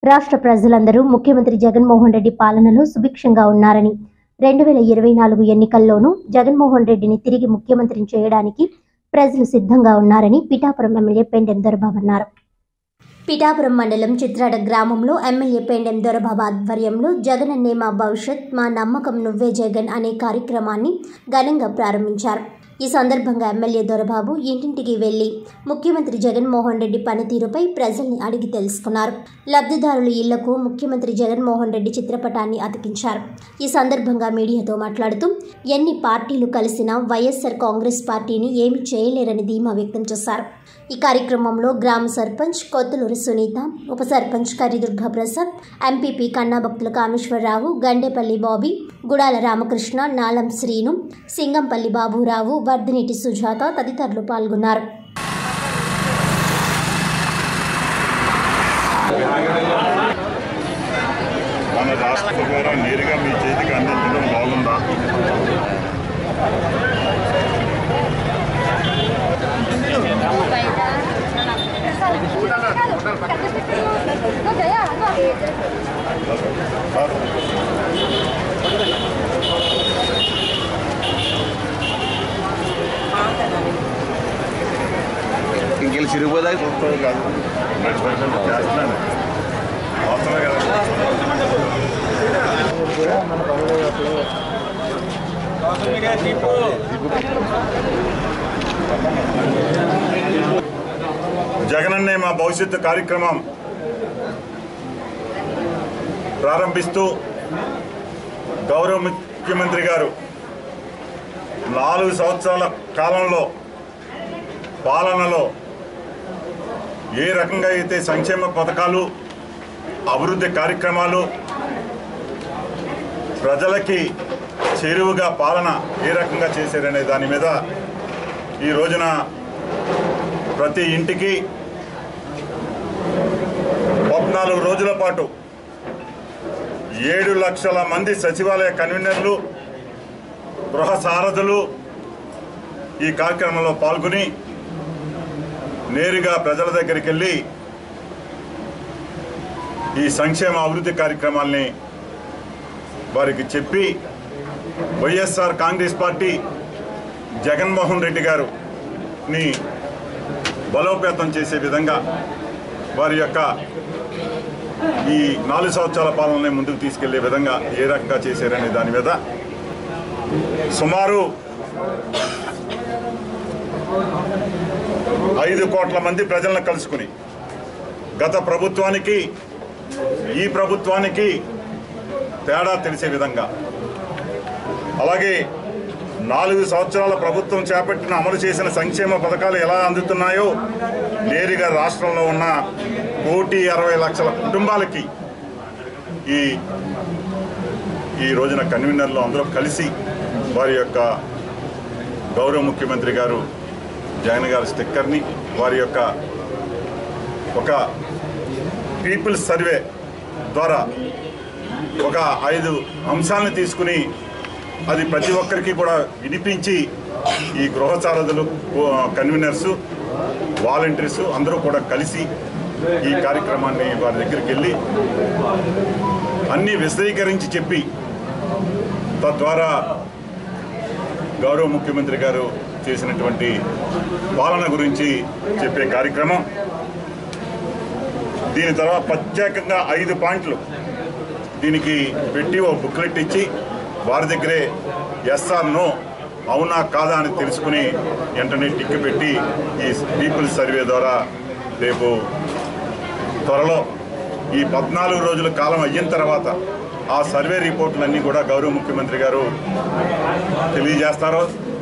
రాష్ట్ర ప్రజలందరూ ముఖ్యమంత్రి జగన్మోహన్ రెడ్డి పాలనలో సుభిక్షంగా ఉన్నారని రెండు వేల ఇరవై నాలుగు ఎన్నికల్లోనూ జగన్మోహన్ రెడ్డిని తిరిగి ముఖ్యమంత్రిని చేయడానికి ప్రజలు సిద్ధంగా ఉన్నారని పిఠాపురం ఎమ్మెల్యే పెండెం దొరబాబు అన్నారు పిఠాపురం మండలం చిత్రాడ గ్రామంలో ఎమ్మెల్యే పెండెం దొరబాబు ఆధ్వర్యంలో జగనన్నే మా భవిష్యత్ మా నమ్మకం నువ్వే జగన్ అనే కార్యక్రమాన్ని ఘనంగా ప్రారంభించారు ఈ సందర్భంగా ఎమ్మెల్యే దొరబాబు ఇంటింటికి వెళ్లి ముఖ్యమంత్రి జగన్మోహన్ రెడ్డి పనితీరుపై ప్రజల్ని అడిగి తెలుసుకున్నారు లబ్ధిదారుల ఇళ్లకు ముఖ్యమంత్రి జగన్మోహన్ రెడ్డి చిత్రపటాన్ని అతికించారు ఈ సందర్భంగా మీడియాతో మాట్లాడుతూ ఎన్ని పార్టీలు కలిసినా వైఎస్ఆర్ కాంగ్రెస్ పార్టీని ఏమీ చేయలేరని ధీమా వ్యక్తం చేశారు ఈ కార్యక్రమంలో గ్రామ సర్పంచ్ కొత్తలూరి సునీత ఉప సర్పంచ్ కరిదుర్గా ప్రసాద్ ఎంపీపీ కన్నాభక్తుల కామేశ్వరరావు గండేపల్లి బాబీ గుడాల రామకృష్ణ నాలం శ్రీను సింగంపల్లి బాబురావు వర్ధినేటి సుజాత తదితరులు పాల్గొన్నారు మన రాష్ట్ర ద్వారా నేరుగా మీ చేతికి అందించడం బాగుందా సార్ ఇంకెళ్ళి చిరిగిపోదా చూస్తుంది కాదు హండ్రెడ్ పర్సెంట్ చేస్తున్నాను అవసరం కదా జగనన్నే మా భవిష్యత్తు కార్యక్రమం ప్రారంభిస్తూ గౌరవ ముఖ్యమంత్రి గారు నాలుగు సంవత్సరాల కాలంలో పాలనలో ఏ రకంగా అయితే సంక్షేమ పథకాలు అభివృద్ధి కార్యక్రమాలు ప్రజలకి చేరువుగా పాలన ఏ రకంగా చేశారనే దాని మీద ఈ రోజున ప్రతి ఇంటికి పద్నాలుగు రోజుల పాటు ఏడు లక్షల మంది సచివాలయ కన్వీనర్లు గృహ సారథులు ఈ కార్యక్రమంలో పాల్గొని నేరుగా ప్రజల దగ్గరికి వెళ్ళి ఈ సంక్షేమ అభివృద్ధి కార్యక్రమాల్ని వారికి చెప్పి వైఎస్ఆర్ కాంగ్రెస్ పార్టీ జగన్మోహన్ రెడ్డి గారు ని బలోపేతం చేసే విధంగా వారి యొక్క ఈ నాలుగు సంవత్సరాల పాలనని ముందుకు తీసుకెళ్లే విధంగా ఏ రకంగా చేశారనే దాని మీద సుమారు ఐదు కోట్ల మంది ప్రజలను కలుసుకుని గత ప్రభుత్వానికి ఈ ప్రభుత్వానికి తేడా తెలిసే విధంగా అలాగే నాలుగు సంవత్సరాల ప్రభుత్వం చేపట్టిన అమలు చేసిన సంక్షేమ పథకాలు ఎలా అందుతున్నాయో నేరుగా రాష్ట్రంలో ఉన్న కోటి అరవై లక్షల కుటుంబాలకి ఈ ఈ రోజున కన్వీనర్లు అందరూ కలిసి వారి యొక్క గౌరవ ముఖ్యమంత్రి గారు జగన్ గారి స్టిక్కర్ని వారి యొక్క ఒక పీపుల్స్ సర్వే ద్వారా ఒక ఐదు అంశాలను తీసుకుని అది ప్రతి ఒక్కరికి కూడా వినిపించి ఈ గృహ సారథులు కన్వీనర్స్ వాలంటీర్స్ అందరూ కూడా కలిసి ఈ కార్యక్రమాన్ని వారి దగ్గరికి వెళ్ళి అన్నీ విశదీకరించి చెప్పి తద్వారా గౌరవ ముఖ్యమంత్రి గారు చేసినటువంటి పాలన గురించి చెప్పే కార్యక్రమం దీని తర్వాత ప్రత్యేకంగా ఐదు పాయింట్లు దీనికి పెట్టి ఓ బుక్లెట్ ఇచ్చి వారి దగ్గరే ఎస్ఆర్ నో అవునా కాదా అని తెలుసుకుని వెంటనే టిక్ పెట్టి ఈ పీపుల్ సర్వే ద్వారా రేపు త్వరలో ఈ పద్నాలుగు రోజుల కాలం అయిన తర్వాత ఆ సర్వే రిపోర్టులన్నీ కూడా గౌరవ ముఖ్యమంత్రి గారు తెలియజేస్తారో